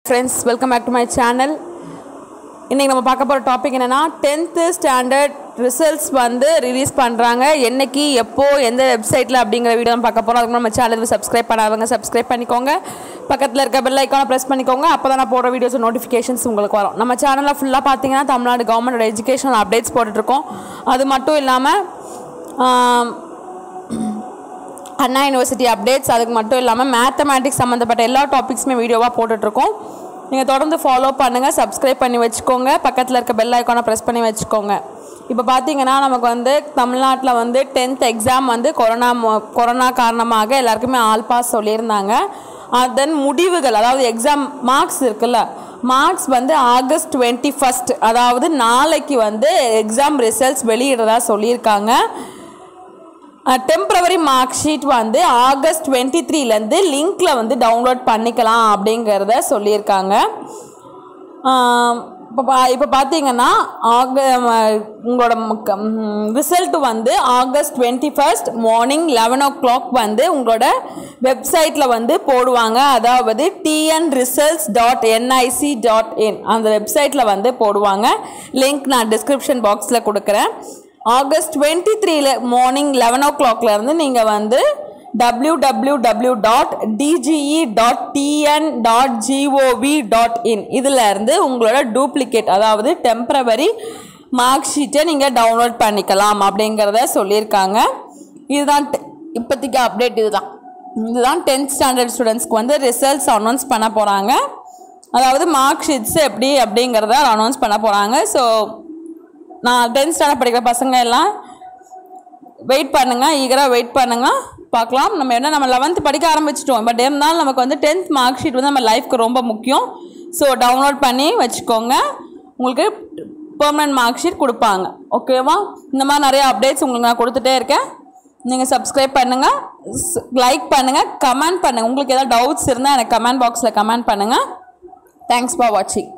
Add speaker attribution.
Speaker 1: friends welcome back to my channel இன்றைக்கி நம்ம பார்க்க போகிற டாபிக் என்னென்னா டென்த்து ஸ்டாண்டர்ட் ரிசல்ட்ஸ் வந்து ரிலீஸ் பண்ணுறாங்க என்னைக்கு எப்போ எந்த வெப்சைட்டில் அப்படிங்கிற வீடியோ நம்ம பார்க்க போகிறோம் அதுக்கு நம்ம சேனலுக்கு சப்ஸ்கிரைப் பண்ணாதவங்க சப்ஸ்கிரைப் பண்ணிக்கோங்க பக்கத்தில் இருக்க பெல் ஐக்கானை ப்ரெஸ் பண்ணிக்கோங்க அப்போ தான் நான் போடுற வீடியோஸ் நோட்டிஃபிகேஷன்ஸ் உங்களுக்கு வரும் நம்ம சேனலில் ஃபுல்லாக பார்த்தீங்கன்னா தமிழ்நாடு கவர்மெண்ட் எஜுகேஷனல் அப்டேட்ஸ் போட்டுட்ருக்கோம் அது மட்டும் இல்லாமல் அண்ணா யூனிவர்சிட்டி அப்டேட்ஸ் அதுக்கு மட்டும் இல்லாமல் மேத்தமேட்டிக்ஸ் சம்மந்தப்பட்ட எல்லா டாபிக்ஸுமே வீடியோவாக போட்டுட்ருக்கோம் நீங்கள் தொடர்ந்து ஃபாலோ பண்ணுங்கள் சப்ஸ்கிரைப் பண்ணி வச்சுக்கோங்க பக்கத்தில் இருக்க பெல் ஐக்கானை ப்ரெஸ் பண்ணி வச்சுக்கோங்க இப்போ பார்த்தீங்கன்னா நமக்கு வந்து தமிழ்நாட்டில் வந்து டென்த் எக்ஸாம் வந்து கொரோனா மு- கொரோனா காரணமாக எல்லாருக்குமே ஆல் பாஸ் சொல்லியிருந்தாங்க தென் முடிவுகள் அதாவது எக்ஸாம் மார்க்ஸ் இருக்குல்ல மார்க்ஸ் வந்து ஆகஸ்ட் டுவெண்ட்டி ஃபஸ்ட் அதாவது நாளைக்கு வந்து எக்ஸாம் ரிசல்ட்ஸ் வெளியிடுறதா சொல்லியிருக்காங்க டெம்பரவரி மார்க் ஷீட் வந்து ஆகஸ்ட் டுவெண்ட்டி த்ரீலேருந்து லிங்க்கில் வந்து டவுன்லோட் பண்ணிக்கலாம் அப்படிங்கிறத சொல்லியிருக்காங்க இப்போ பா இப்போ பார்த்தீங்கன்னா ஆக ம- உங்களோட ரிசல்ட் வந்து August twenty first morning eleven o'clock வந்து உங்களோட வெப்சைட்டில் வந்து போடுவாங்க அதாவது TN results dot NIC dot in அந்த வெப்சைட்டில் வந்து போடுவாங்க லிங்க் நான் டிஸ்கிரிப்ஷன் பாக்ஸில் கொடுக்குறேன் ஆகஸ்ட் டுவெண்ட்டி த்ரீல மார்னிங் லெவன் ஓ கிளாக்லேருந்து நீங்கள் வந்து W W W dot DGE dot TN dot GOV dot in இதில் இருந்து உங்களோட டூப்ளிகேட் அதாவது டெம்பரவரி மார்க் ஷீட்டை நீங்கள் டவுன்லோட் பண்ணிக்கலாம் அப்படிங்கிறத சொல்லியிருக்காங்க இதுதான் te- இப்போதைக்கு அப்டேட் இதுதான் இதுதான் டென்த் ஸ்டாண்டர்ட் ஸ்டூடெண்ட்ஸ்க்கு வந்து ரிசல்ட்ஸ் அனௌன்ஸ் பண்ண போகிறாங்க அதாவது மார்க் ஷீட்ஸ் எப்படி அப்படிங்கிறத அனௌன்ஸ் பண்ண போகிறாங்க ஸோ நான் டென்த் ஸ்டாண்டர்ட் படிக்கிற பசங்க எல்லாம் வெயிட் பண்ணுங்க ஈகராக வெயிட் பண்ணுங்க பார்க்கலாம் நம்ம என்ன நம்ம லெவன்த் படிக்க ஆரம்பிச்சிட்டோம் பட் இருந்தாலும் நமக்கு வந்து டென்த் மார்க் ஷீட் வந்து நம்ம லைஃப்க்கு ரொம்ப முக்கியம் ஸோ டவுன்லோட் பண்ணி வச்சுக்கோங்க உங்களுக்கு பெர்மனன்ட் மார்க் ஷீட் கொடுப்பாங்க ஓகேவா இந்த மாதிரி நிறைய அப்டேட்ஸ் உங்களுக்கு நான் கொடுத்துட்டே இருக்கேன் நீங்கள் சப்ஸ்கிரைப் பண்ணுங்கள் லைக் பண்ணுங்கள் கமெண்ட் பண்ணுங்கள் உங்களுக்கு ஏதாவது டவுட்ஸ் இருந்தால் எனக்கு கமெண்ட் பாக்ஸில் கமெண்ட் பண்ணுங்கள் தேங்க்ஸ் ஃபார் வாட்சிங்